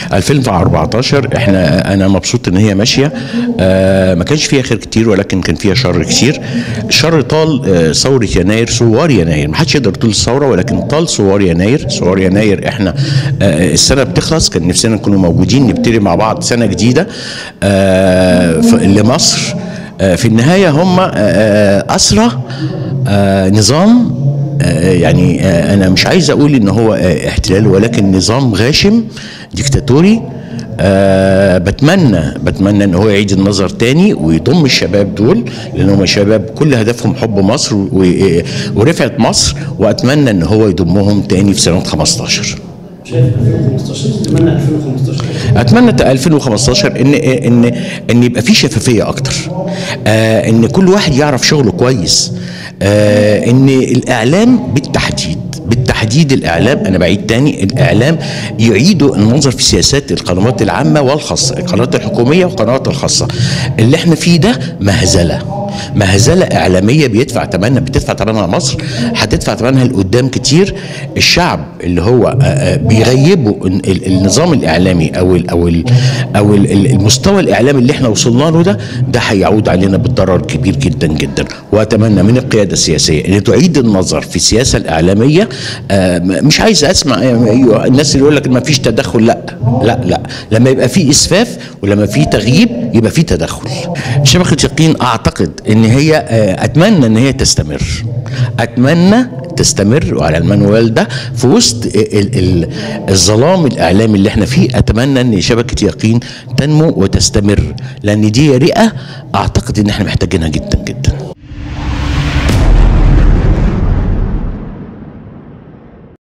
2014 احنا انا مبسوط ان هي ماشيه آه ما كانش فيها خير كتير ولكن كان فيها شر كتير الشر طال آه ثوره يناير ثوار يناير ما حدش يقدر يطول الثوره ولكن طال ثوار يناير ثوار يناير احنا آه السنه بتخلص كان نفسنا نكونوا موجودين نبتدي مع بعض سنه جديده آه ف- لمصر آه في النهايه هم آه، آه، اسرى آه نظام آه، يعني آه، انا مش عايز اقول ان هو آه، احتلال ولكن نظام غاشم ديكتاتوري أه بتمنى بتمنى ان هو يعيد النظر تاني ويضم الشباب دول لان هم شباب كل هدفهم حب مصر و- ورفعه مصر واتمنى ان هو يضمهم تاني في سنه 15 شايف 2015 اتمنى 2015 اتمنى 2015 ان ان ان يبقى في شفافيه اكتر آه ان كل واحد يعرف شغله كويس آه ان الاعلام بالتحديد بالتحديد الاعلام انا بعيد تاني الاعلام يعيدوا النظر في سياسات القنوات العامه والخاصه القنوات الحكوميه والقنوات الخاصه اللي احنا فيه ده مهزله مهزله اعلاميه بيدفع ثمنها بتدفع ثمنها مصر هتدفع ثمنها لقدام كتير الشعب اللي هو آه، آه، بيغيبوا ال- ال- النظام الاعلامي او ال او ال او ال- ال- المستوى الاعلامي اللي احنا وصلنا له ده ده هيعود علينا بالضرر كبير جدا جدا واتمنى من القياده السياسيه ان تعيد النظر في السياسه الاعلاميه آه، م- مش عايز اسمع آه، أيوة، الناس اللي يقول لك ما فيش تدخل لا لا لا لما يبقى في اسفاف ولما في تغييب يبقى في تدخل شبكه يقين اعتقد ان هي آه، اتمنى ان هي تستمر اتمنى تستمر وعلى المنوال ده في وسط ال- ال- الظلام الاعلامي اللي احنا فيه اتمنى ان شبكه يقين تنمو وتستمر لان دي رئه اعتقد ان احنا محتاجينها جدا جدا